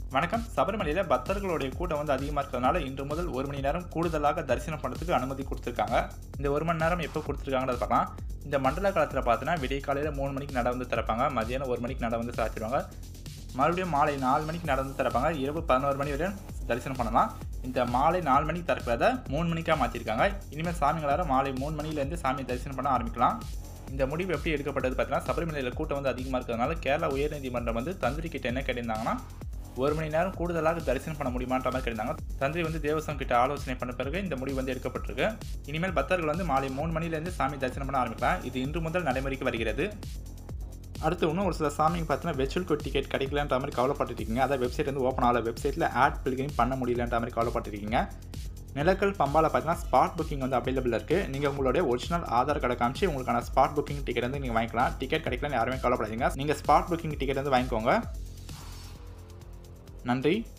வணக்கம் சபரிமலையில் பக்தர்களுடைய கூட்டம் வந்து அதிகமாக இருக்கிறதுனால இன்று முதல் ஒரு மணி நேரம் கூடுதலாக தரிசனம் பண்ணுறதுக்கு அனுமதி கொடுத்துருக்காங்க இந்த ஒரு மணி நேரம் எப்போ கொடுத்துருக்காங்கன்றத பார்க்கலாம் இந்த மண்டல காலத்தில் பார்த்தீங்கன்னா விடிய காலையில் மூணு மணிக்கு நட வந்து திறப்பாங்க மதியானம் ஒரு மணிக்கு நட வந்து சாத்திடுவாங்க மறுபடியும் மாலை நாலு மணிக்கு நட வந்து திறப்பாங்க இரவு பதினோரு மணி வரையும் தரிசனம் பண்ணலாம் இந்த மாலை நாலு மணிக்கு திறக்கிறத மூணு மணிக்காக மாற்றிருக்காங்க இனிமேல் சாமிங்களார மாலை மூணு மணிலேருந்து சாமி தரிசனம் பண்ண ஆரம்பிக்கலாம் இந்த முடிவு எப்படி எடுக்கப்பட்டது பார்த்தீங்கன்னா சபரிமலையில் கூட்டம் வந்து அதிகமாக இருக்கிறதுனால கேரளா உயர்நீதிமன்றம் வந்து தந்திரி கிட்ட என்ன கேட்டிருந்தாங்கன்னா ஒரு மணி நேரம் கூடுதலாக தரிசனம் பண்ண முடியுமான்ற மாதிரி கேட்டாங்க தந்திரி வந்து தேவசம் கிட்ட ஆலோசனை பண்ண பிறகு இந்த முடிவு வந்து எடுக்கப்பட்டிருக்கு இனிமேல் பக்தர்கள் வந்து மாலை மூணு மணிலேருந்து சாமி தரிசனம் பண்ண ஆரம்பிக்கலாம் இது இன்று முதல் நடைமுறைக்கு வருகிறது அடுத்து இன்னும் ஒரு சில சாமிங்க பார்த்தீங்கன்னா வெர்ச்சுவல் கோட் டிக்கெட் கிடைக்கலன்ற மாதிரி கவலைப்பட்டுருக்கீங்க அதாவது வெப்சைட் வந்து ஓப்பன் ஆகல வெப்சைட்டில் ஆட் பில்கிங் பண்ண முடியலன்ற மாதிரி கவலைப்பட்டுருக்கீங்க நிலக்கல் பம்பால பார்த்தீங்கன்னா ஸ்பாட் புக்கிங் வந்து அவைலபிள் இருக்குது நீங்கள் உங்களுடைய ஒரிஜினல் ஆதார் கார்டை காமிச்சு உங்களுக்கான ஸ்பாட் புக்கிங் டிக்கெட் வந்து நீங்கள் வாங்கிக்கலாம் டிக்கெட் கிடைக்கலன்னு யாருமே கவலைப்படாதீங்க நீங்கள் ஸ்பாட் புக்கிங் டிக்கெட் வந்து வாங்கிக்கோங்க நன்றி